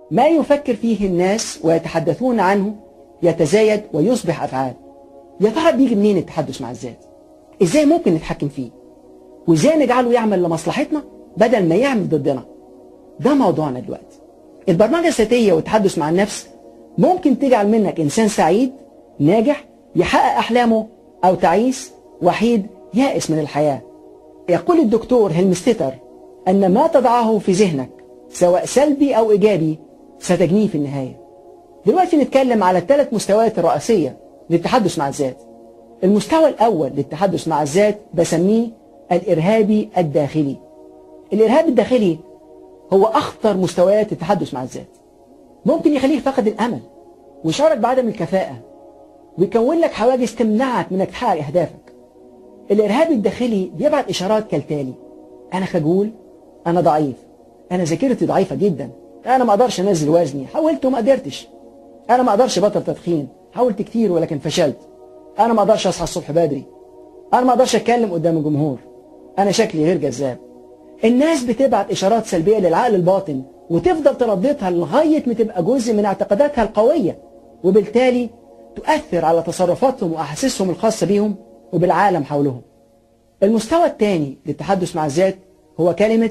ما يفكر فيه الناس ويتحدثون عنه يتزايد ويصبح أفعال يا ترى بيجي منين التحدث مع الذات ازاي ممكن نتحكم فيه وازاي نجعله يعمل لمصلحتنا بدل ما يعمل ضدنا ده موضوعنا دلوقتي البرمجة الذاتية والتحدث مع النفس ممكن تجعل منك إنسان سعيد ناجح يحقق أحلامه أو تعيس وحيد يائس من الحياة يقول الدكتور هيلمستيتر أن ما تضعه في ذهنك سواء سلبي أو إيجابي ستجنيه في النهاية دلوقتي نتكلم على الثلاث مستويات الرئيسية للتحدث مع الذات المستوى الأول للتحدث مع الذات بسميه الإرهابي الداخلي الإرهاب الداخلي هو أخطر مستويات التحدث مع الذات ممكن يخليك فقد الأمل ويشعرك بعدم الكفاءة ويكون لك حواجز تمنعك من انك تحقق أهدافك الإرهابي الداخلي بيبعت إشارات كالتالي أنا خجول أنا ضعيف أنا ذاكرتي ضعيفة جدا أنا ما أقدرش أنزل وزني حاولت وما قدرتش أنا ما أقدرش بطل تدخين حاولت كتير ولكن فشلت أنا ما أقدرش أصحى الصبح بدري أنا ما أقدرش أتكلم قدام الجمهور أنا شكلي غير جذاب الناس بتبعت إشارات سلبية للعقل الباطن وتفضل ترددها لغاية ما تبقى جزء من اعتقاداتها القوية وبالتالي تؤثر على تصرفاتهم وأحاسيسهم الخاصة بيهم وبالعالم حولهم المستوى الثاني للتحدث مع الذات هو كلمة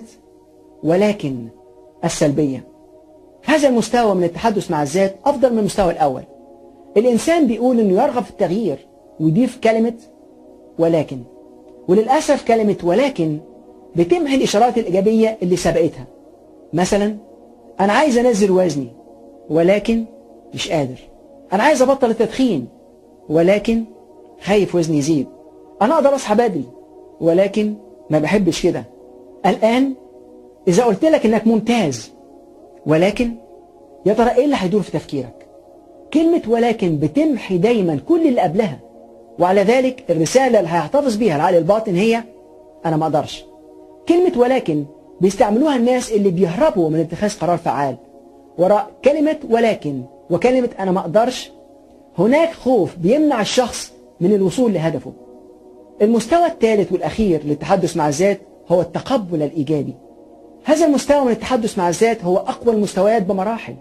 ولكن السلبية هذا المستوى من التحدث مع الذات أفضل من المستوى الأول الإنسان بيقول إنه يرغب في التغيير ويضيف كلمة ولكن وللأسف كلمة ولكن بتمحي الإشارات الإيجابية اللي سبقتها مثلا أنا عايز أنزل وزني ولكن مش قادر أنا عايز أبطل التدخين ولكن خايف وزني يزيد أنا أقدر أصحى بدري ولكن ما بحبش كده الآن إذا قلت لك إنك ممتاز ولكن يا ترى إيه اللي هيدور في تفكيرك كلمة ولكن بتمحي دايما كل اللي قبلها وعلى ذلك الرسالة اللي هيحتفظ بيها العقل الباطن هي أنا ما أقدرش كلمة ولكن بيستعملوها الناس اللي بيهربوا من اتخاذ قرار فعال وراء كلمة ولكن وكلمة أنا ما أقدرش هناك خوف بيمنع الشخص من الوصول لهدفه المستوى الثالث والأخير للتحدث مع الذات هو التقبل الإيجابي هذا المستوى من التحدث مع الذات هو أقوى المستويات بمراحل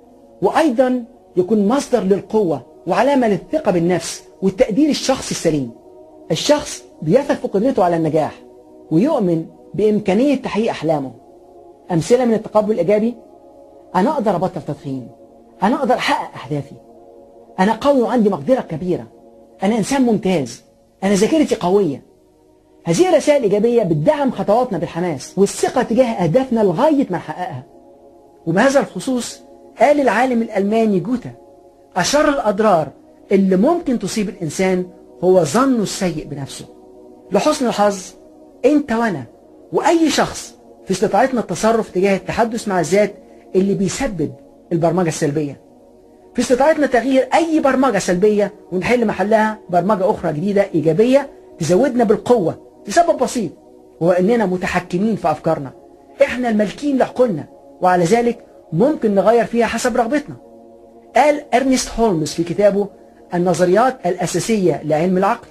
وأيضا يكون مصدر للقوة وعلامة للثقة بالنفس والتقدير الشخصي السليم الشخص بيثق في قدرته على النجاح ويؤمن بإمكانية تحقيق أحلامه أمثلة من التقبل الإيجابي أنا أقدر أبطل تدخين أنا أقدر أحقق أهدافي أنا قوي وعندي مقدرة كبيرة أنا إنسان ممتاز أنا ذاكرتي قوية هذه الرسائل الإيجابية بتدعم خطواتنا بالحماس والثقة تجاه أهدافنا لغاية ما نحققها وبهذا الخصوص قال العالم الألماني جوتا أشر الأضرار اللي ممكن تصيب الإنسان هو ظنه السيء بنفسه لحسن الحظ أنت وأنا وأي شخص في استطاعتنا التصرف تجاه التحدث مع الذات اللي بيسبب البرمجة السلبية في استطاعتنا تغيير أي برمجة سلبية ونحل محلها برمجة أخرى جديدة إيجابية تزودنا بالقوة لسبب بسيط وهو أننا متحكمين في أفكارنا إحنا المالكين لعقولنا وعلى ذلك ممكن نغير فيها حسب رغبتنا قال أرنست هولمز في كتابه النظريات الأساسية لعلم العقل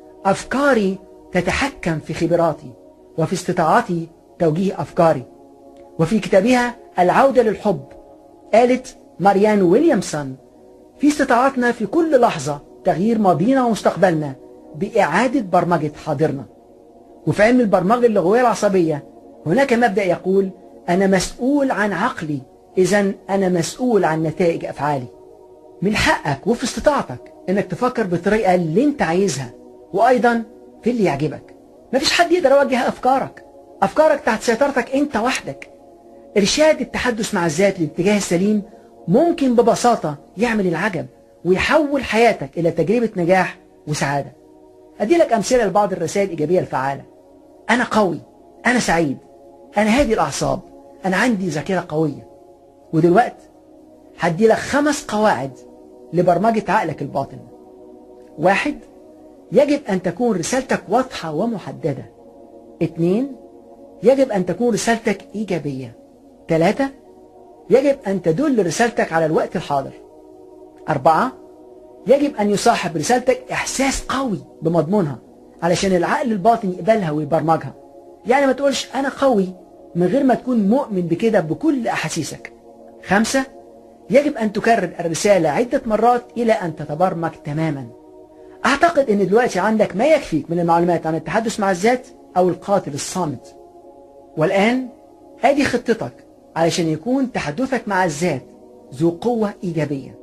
أفكاري تتحكم في خبراتي وفي استطاعتي توجيه أفكاري وفي كتابها العودة للحب قالت ماريان ويليامسون في استطاعتنا في كل لحظة تغيير ماضينا ومستقبلنا بإعادة برمجة حاضرنا وفي علم البرمجة اللغوية العصبية هناك مبدأ يقول أنا مسؤول عن عقلي إذا أنا مسؤول عن نتائج أفعالي من حقك وفي استطاعتك إنك تفكر بالطريقة اللي أنت عايزها وأيضا في اللي يعجبك مفيش حد يقدر يوجه أفكارك أفكارك تحت سيطرتك أنت وحدك إرشاد التحدث مع الذات للاتجاه السليم ممكن ببساطة يعمل العجب ويحول حياتك إلى تجربة نجاح وسعادة أدي لك أمثلة لبعض الرسائل الإيجابية الفعالة أنا قوي أنا سعيد أنا هادي الأعصاب أنا عندي ذاكرة قوية ودلوقتي هدي لك خمس قواعد لبرمجة عقلك الباطن واحد يجب أن تكون رسالتك واضحة ومحددة اثنين يجب أن تكون رسالتك إيجابية ثلاثة يجب أن تدل رسالتك على الوقت الحاضر أربعة يجب أن يصاحب رسالتك إحساس قوي بمضمونها علشان العقل الباطن يقبلها ويبرمجها يعني ما تقولش أنا قوي من غير ما تكون مؤمن بكده بكل أحاسيسك خمسة يجب أن تكرر الرسالة عدة مرات إلى أن تتبرمج تماما أعتقد أن دلوقتي عندك ما يكفيك من المعلومات عن التحدث مع الذات أو القاتل الصامت والآن أدي خطتك علشان يكون تحدثك مع الذات ذو قوة إيجابية